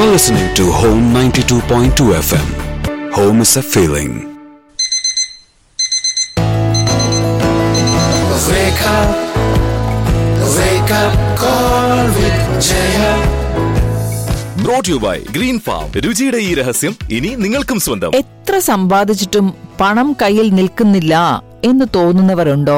You're listening to Home 92.2 FM. Home is a feeling. Wake up, wake up, call with Jaya. Brought you by green farm രുചിയുടെ ഈ രഹസ്യം ഇനി നിങ്ങൾക്കും സ്വന്തം എത്ര സമ്പാദിച്ചിട്ടും പണം കയ്യിൽ നിൽക്കുന്നില്ല എന്ന് തോന്നുന്നവരുണ്ടോ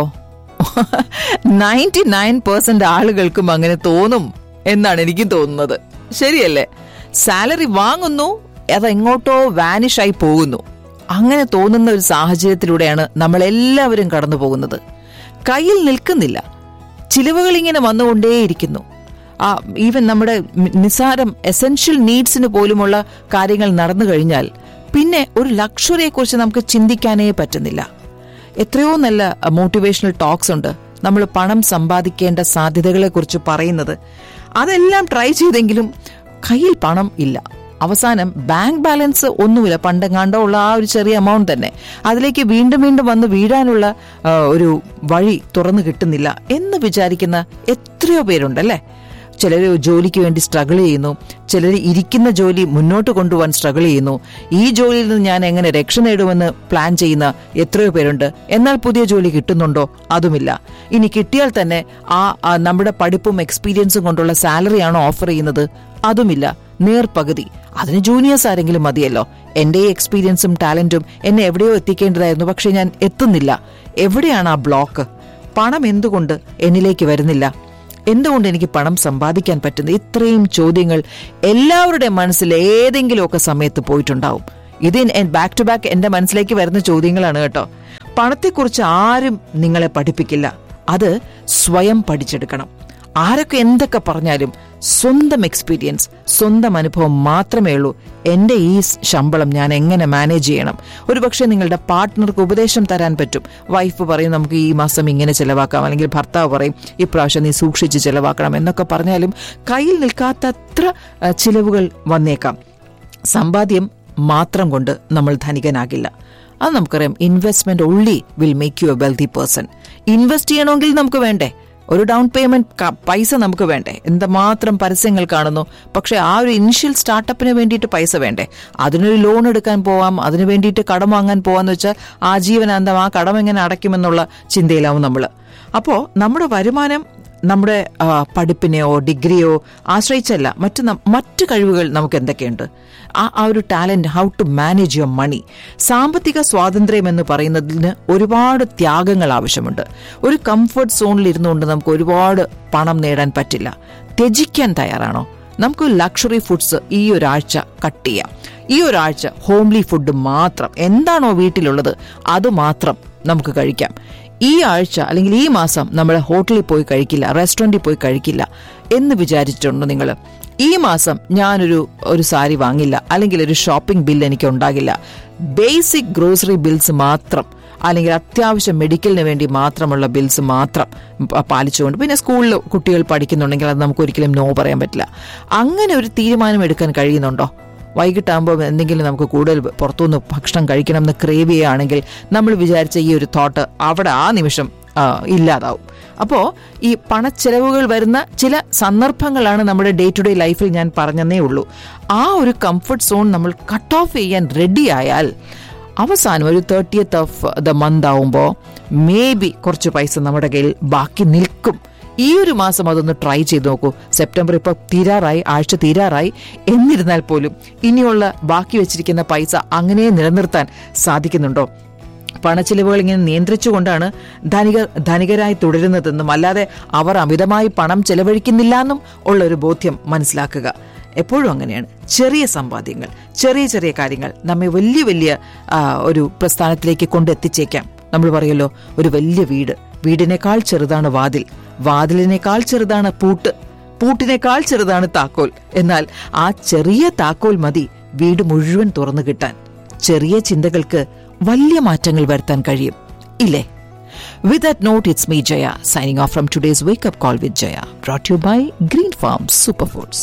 നയൻറ്റി നയൻ പെർസെന്റ് ആളുകൾക്കും അങ്ങനെ തോന്നും എന്നാണ് എനിക്ക് തോന്നുന്നത് ശരിയല്ലേ സാലറി വാങ്ങുന്നു അതെങ്ങോട്ടോ വാനിഷ് ആയി പോകുന്നു അങ്ങനെ തോന്നുന്ന ഒരു സാഹചര്യത്തിലൂടെയാണ് നമ്മൾ എല്ലാവരും കടന്നു പോകുന്നത് കയ്യിൽ നിൽക്കുന്നില്ല ചിലവുകൾ ഇങ്ങനെ വന്നുകൊണ്ടേയിരിക്കുന്നു ആ ഈവൻ നമ്മുടെ നിസാരം എസെൻഷ്യൽ നീഡ്സിന് പോലുമുള്ള കാര്യങ്ങൾ നടന്നു കഴിഞ്ഞാൽ പിന്നെ ഒരു ലക്ഷറിയെ കുറിച്ച് നമുക്ക് ചിന്തിക്കാനേ പറ്റുന്നില്ല എത്രയോ നല്ല മോട്ടിവേഷണൽ ടോക്സ് ഉണ്ട് നമ്മൾ പണം സമ്പാദിക്കേണ്ട സാധ്യതകളെ കുറിച്ച് പറയുന്നത് അതെല്ലാം ട്രൈ ചെയ്തെങ്കിലും കയ്യിൽ പണം ഇല്ല അവസാനം ബാങ്ക് ബാലൻസ് ഒന്നുമില്ല പണ്ടെങ്ങാണ്ടോ ഉള്ള ആ ഒരു ചെറിയ എമൗണ്ട് തന്നെ അതിലേക്ക് വീണ്ടും വീണ്ടും വന്ന് വീഴാനുള്ള ആ, ഒരു വഴി തുറന്നു കിട്ടുന്നില്ല എന്ന് വിചാരിക്കുന്ന എത്രയോ പേരുണ്ടല്ലേ ചിലർ ജോലിക്ക് വേണ്ടി സ്ട്രഗിൾ ചെയ്യുന്നു ചിലർ ഇരിക്കുന്ന ജോലി മുന്നോട്ട് കൊണ്ടുപോകാൻ സ്ട്രഗിൾ ചെയ്യുന്നു ഈ ജോലിയിൽ നിന്ന് ഞാൻ എങ്ങനെ രക്ഷ നേടുമെന്ന് പ്ലാൻ ചെയ്യുന്ന എത്രയോ പേരുണ്ട് എന്നാൽ പുതിയ ജോലി കിട്ടുന്നുണ്ടോ അതുമില്ല ഇനി കിട്ടിയാൽ തന്നെ ആ ആ നമ്മുടെ പഠിപ്പും എക്സ്പീരിയൻസും കൊണ്ടുള്ള സാലറി ആണോ ഓഫർ ചെയ്യുന്നത് അതുമില്ല നേർപകുതി അതിന് ജൂനിയേഴ്സ് ആരെങ്കിലും മതിയല്ലോ എന്റെ ഈ എക്സ്പീരിയൻസും ടാലന്റും എന്നെ എവിടെയോ എത്തിക്കേണ്ടതായിരുന്നു പക്ഷെ ഞാൻ എത്തുന്നില്ല എവിടെയാണ് ആ ബ്ലോക്ക് പണം എന്തുകൊണ്ട് എന്നിലേക്ക് വരുന്നില്ല എന്തുകൊണ്ട് എനിക്ക് പണം സമ്പാദിക്കാൻ പറ്റുന്നു ഇത്രയും ചോദ്യങ്ങൾ എല്ലാവരുടെ മനസ്സിൽ ഏതെങ്കിലുമൊക്കെ സമയത്ത് പോയിട്ടുണ്ടാവും ഇത് ബാക്ക് ടു ബാക്ക് എന്റെ മനസ്സിലേക്ക് വരുന്ന ചോദ്യങ്ങളാണ് കേട്ടോ പണത്തെക്കുറിച്ച് ആരും നിങ്ങളെ പഠിപ്പിക്കില്ല അത് സ്വയം പഠിച്ചെടുക്കണം ആരൊക്കെ എന്തൊക്കെ പറഞ്ഞാലും സ്വന്തം എക്സ്പീരിയൻസ് സ്വന്തം അനുഭവം മാത്രമേ ഉള്ളൂ എന്റെ ഈ സ് ശമ്പളം ഞാൻ എങ്ങനെ മാനേജ് ചെയ്യണം ഒരുപക്ഷെ നിങ്ങളുടെ പാർട്ട്ണർക്ക് ഉപദേശം തരാൻ പറ്റും വൈഫ് പറയും നമുക്ക് ഈ മാസം ഇങ്ങനെ ചെലവാക്കാം അല്ലെങ്കിൽ ഭർത്താവ് പറയും ഇപ്രാവശ്യം നീ സൂക്ഷിച്ച് ചെലവാക്കണം എന്നൊക്കെ പറഞ്ഞാലും കയ്യിൽ നിൽക്കാത്തത്ര ആ, ചിലവുകൾ വന്നേക്കാം സമ്പാദ്യം മാത്രം കൊണ്ട് നമ്മൾ ധനികനാകില്ല അത് നമുക്കറിയാം investment only will make you a wealthy person invest ചെയ്യണമെങ്കിൽ നമുക്ക് വേണ്ടേ ഒരു ഡൗൺ പേയ്മെന്റ് പൈസ നമുക്ക് വേണ്ടേ എന്തുമാത്രം പരസ്യങ്ങൾ കാണുന്നു പക്ഷെ ആ ഒരു ഇനിഷ്യൽ സ്റ്റാർട്ടപ്പിന് വേണ്ടിയിട്ട് പൈസ വേണ്ടേ അതിനൊരു ലോൺ എടുക്കാൻ പോവാം അതിന് വേണ്ടിയിട്ട് കടം വാങ്ങാൻ പോവാന്ന് വെച്ചാൽ ആജീവനാന്തം ആ കടം എങ്ങനെ അടയ്ക്കുമെന്നുള്ള ചിന്തയിലാവും നമ്മൾ അപ്പോൾ നമ്മുടെ വരുമാനം നമ്മുടെ ആ, പഠിപ്പിനെയോ ഡിഗ്രിയോ ആശ്രയിച്ചല്ല മറ്റ് നം- മറ്റ് കഴിവുകൾ നമുക്ക് എന്തൊക്കെയുണ്ട് ആ ആ ഒരു talent how to manage your money സാമ്പത്തിക സ്വാതന്ത്ര്യം എന്ന് പറയുന്നതിന് ഒരുപാട് ത്യാഗങ്ങൾ ആവശ്യമുണ്ട് ഒരു കംഫർട്ട് സോണിൽ ഇരുന്നുകൊണ്ട് നമുക്ക് ഒരുപാട് പണം നേടാൻ പറ്റില്ല ത്യജിക്കാൻ തയ്യാറാണോ നമുക്ക് ലക്ഷറി ഫുഡ്സ് ഈ ഒരാഴ്ച കട്ട് ചെയ്യാം ഈ ഒരാഴ്ച ഹോംലി ഫുഡ് മാത്രം എന്താണോ വീട്ടിലുള്ളത് അത് മാത്രം നമുക്ക് കഴിക്കാം ഈ ആഴ്ച അല്ലെങ്കിൽ ഈ മാസം നമ്മൾ ഹോട്ടലിൽ പോയി കഴിക്കില്ല റെസ്റ്റോറൻറ്റിൽ പോയി കഴിക്കില്ല എന്ന് വിചാരിച്ചിട്ടുണ്ടോ നിങ്ങൾ ഈ മാസം ഞാനൊരു ഒരു സാരി വാങ്ങില്ല അല്ലെങ്കിൽ ഒരു ഷോപ്പിംഗ് ബില്ല് എനിക്ക് ഉണ്ടാകില്ല ബേസിക് ഗ്രോസറി ബിൽസ് മാത്രം അല്ലെങ്കിൽ അത്യാവശ്യം മെഡിക്കലിന് വേണ്ടി മാത്രമുള്ള ബിൽസ് മാത്രം പ- പാലിച്ചുകൊണ്ട് പിന്നെ സ്കൂളിൽ കുട്ടികൾ പഠിക്കുന്നുണ്ടെങ്കിൽ അത് നമുക്ക് ഒരിക്കലും നോ പറയാൻ പറ്റില്ല അങ്ങനെ ഒരു തീരുമാനം എടുക്കാൻ കഴിയുന്നുണ്ടോ വൈകിട്ടാകുമ്പോൾ എന്തെങ്കിലും നമുക്ക് കൂടുതൽ പുറത്തുനിന്ന് ഭക്ഷണം കഴിക്കണം എന്ന് ക്രേവ് ചെയ്യുകയാണെങ്കിൽ നമ്മൾ വിചാരിച്ച ഈ ഒരു തോട്ട് അവിടെ ആ നിമിഷം ആ, ഇല്ലാതാവും അപ്പോൾ ഈ പണച്ചെലവുകൾ വരുന്ന ചില സന്ദർഭങ്ങളാണ് നമ്മുടെ ഡേ ടു ഡേ ലൈഫിൽ ഞാൻ പറഞ്ഞതേ ഉള്ളൂ ആ ഒരു കംഫർട്ട് സോൺ നമ്മൾ കട്ട് ഓഫ് ചെയ്യാൻ റെഡി ആയാൽ അവസാനം ഒരു thirtieth of the month maybe ബി കുറച്ച് പൈസ നമ്മുടെ കയ്യിൽ ബാക്കി നിൽക്കും ഈ ഒരു മാസം അതൊന്ന് ട്രൈ ചെയ്ത് നോക്കൂ സെപ്റ്റംബർ ഇപ്പൊ തീരാറായി ആഴ്ച തീരാറായി എന്നിരുന്നാൽ പോലും ഇനിയുള്ള ബാക്കി വെച്ചിരിക്കുന്ന പൈസ അങ്ങനെ നിലനിർത്താൻ സാധിക്കുന്നുണ്ടോ പണച്ചിലവുകൾ ഇങ്ങനെ നിയന്ത്രിച്ചുകൊണ്ടാണ് ധനിക ധനികരായി തുടരുന്നതെന്നും അല്ലാതെ അവർ അമിതമായി പണം ചെലവഴിക്കുന്നില്ല എന്നും ഉള്ള ഒരു ബോധ്യം മനസ്സിലാക്കുക എപ്പോഴും അങ്ങനെയാണ് ചെറിയ സമ്പാദ്യങ്ങൾ ചെറിയ ചെറിയ കാര്യങ്ങൾ നമ്മെ വലിയ വലിയ ആ, ഒരു പ്രസ്ഥാനത്തിലേക്ക് കൊണ്ടെത്തിച്ചേക്കാം നമ്മൾ പറയല്ലോ ഒരു വലിയ വീട് വീടിനേക്കാൾ ചെറുതാണ് വാതിൽ വാതിലിനേക്കാൾ ചെറുതാണ് പൂട്ട് പൂട്ടിനേക്കാൾ ചെറുതാണ് താക്കോൽ എന്നാൽ ആ ചെറിയ താക്കോൽ മതി വീട് മുഴുവൻ തുറന്നു കിട്ടാൻ ചെറിയ ചിന്തകൾക്ക് വലിയ മാറ്റങ്ങൾ വരുത്താൻ കഴിയും ഇല്ലേ With that note, it's me, Jaya, signing off from today's Wake Up Call with Jaya, brought to you by Green Farm Superfoods.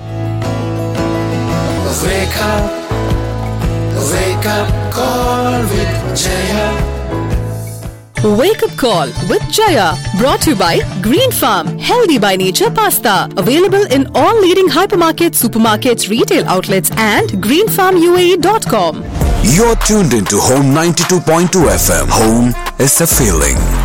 Wake up, wake up, call with Jaya. Wake up call with Jaya brought to you by Green Farm Healthy by Nature Pasta available in all leading hypermarkets, supermarkets, retail outlets and greenfarmuae.com. You're tuned into Home 92.2 FM. Home is a feeling.